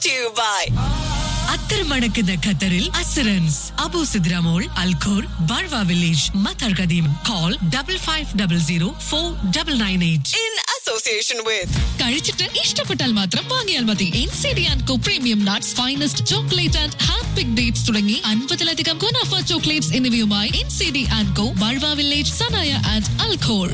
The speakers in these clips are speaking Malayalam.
to you by അത്തരമടക്കുന്ന ഖത്തറിൽ അസറൻസ് Abu Sidra mall Al Khor Barwa village Matar Qadeem call double five double zero four double nine eight in association with കഴിച്ചിട്ട് ഇഷ്ടപ്പെട്ടാൽ മാത്രം വാങ്ങിയാൽ മതി N C D and co premium nuts finest chocolate and hand pick dates തുടങ്ങി അൻപതിലധികം ഗുണാഫ ചോക്ലേറ്റ്സ് എന്നിവയുമായി N C D and co Barwa village Sanaya and Al Khor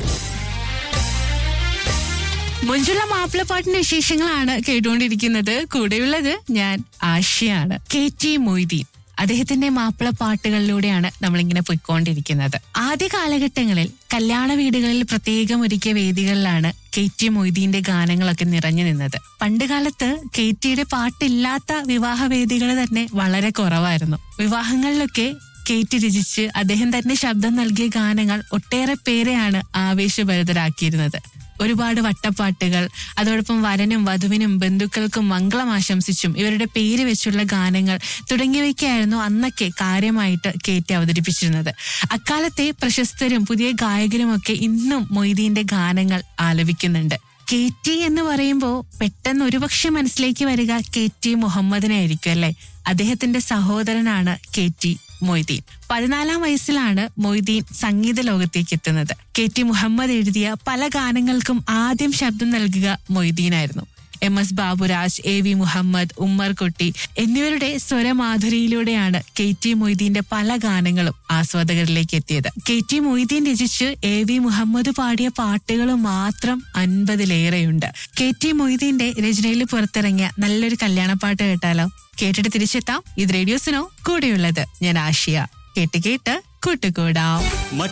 Manjula മാപ്പിളപ്പാട്ടിന്റെ വിശേഷങ്ങളാണ് കേട്ടുകൊണ്ടിരിക്കുന്നത് കൂടെയുള്ളത് ഞാൻ ആശയാണ് കെ ടി മൊയ്തീൻ അദ്ദേഹത്തിന്റെ മാപ്പിളപ്പാട്ടുകളിലൂടെയാണ് നമ്മളിങ്ങനെ പോയിക്കൊണ്ടിരിക്കുന്നത് ആദ്യ കാലഘട്ടങ്ങളിൽ കല്യാണ വീടുകളിൽ പ്രത്യേകം ഒരുക്കിയ വേദികളിലാണ് കെ ടി മൊയ്തീന്റെ ഗാനങ്ങളൊക്കെ നിറഞ്ഞു നിന്നത് പണ്ട് കാലത്ത് കെ ടിയുടെ പാട്ടില്ലാത്ത വിവാഹ വേദികൾ തന്നെ വളരെ കുറവായിരുന്നു വിവാഹങ്ങളിലൊക്കെ കേറ്റി രചിച്ച് അദ്ദേഹം തന്നെ ശബ്ദം നൽകിയ ഗാനങ്ങൾ ഒട്ടേറെ പേരെയാണ് ആവേശഭരിതരാക്കിയിരുന്നത് ഒരുപാട് വട്ടപ്പാട്ടുകൾ അതോടൊപ്പം വരനും വധുവിനും ബന്ധുക്കൾക്കും മംഗളം ആശംസിച്ചും ഇവരുടെ പേര് വെച്ചുള്ള ഗാനങ്ങൾ തുടങ്ങിയവയ്ക്കായിരുന്നു അന്നൊക്കെ കാര്യമായിട്ട് കയറ്റി അവതരിപ്പിച്ചിരുന്നത് അക്കാലത്തെ പ്രശസ്തരും പുതിയ ഗായകരുമൊക്കെ ഇന്നും മൊയ്തീന്റെ ഗാനങ്ങൾ ആലപിക്കുന്നുണ്ട് കെ ടി എന്ന് പറയുമ്പോൾ പെട്ടെന്ന് ഒരുപക്ഷെ മനസ്സിലേക്ക് വരിക കെ ടി മുഹമ്മദിനായിരിക്കും അല്ലെ അദ്ദേഹത്തിന്റെ സഹോദരനാണ് കെ ടി മൊയ്തീൻ പതിനാലാം വയസ്സിലാണ് മൊയ്തീൻ സംഗീത ലോകത്തേക്ക് എത്തുന്നത് കെ ടി മുഹമ്മദ് എഴുതിയ പല ഗാനങ്ങൾക്കും ആദ്യം ശബ്ദം നൽകുക മൊയ്തീനായിരുന്നു M S Baburaj A V Muhammad Ummer Kutty എന്നിവരുടെ സ്വരമാധുരിയിലൂടെയാണ് കെ ടി മൊയ്തീന്റെ പല ഗാനങ്ങളും ആസ്വാദകരിലേക്ക് എത്തിയത് കെ ടി മൊയ്തീൻ രചിച്ച് എ വി മുഹമ്മദ് പാടിയ പാട്ടുകൾ മാത്രം അൻപതിലേറെയുണ്ട് കെ ടി മൊയ്തീന്റെ രചനയിൽ പുറത്തിറങ്ങിയ നല്ലൊരു കല്യാണപ്പാട്ട് കേട്ടാലോ കേട്ടിട്ട് തിരിച്ചെത്താം ഇത് റേഡിയോസിനോ കൂടെയുള്ളത് ഞാൻ ആഷിയ കേട്ട് കേട്ട് കൂട്ടുകൂടാം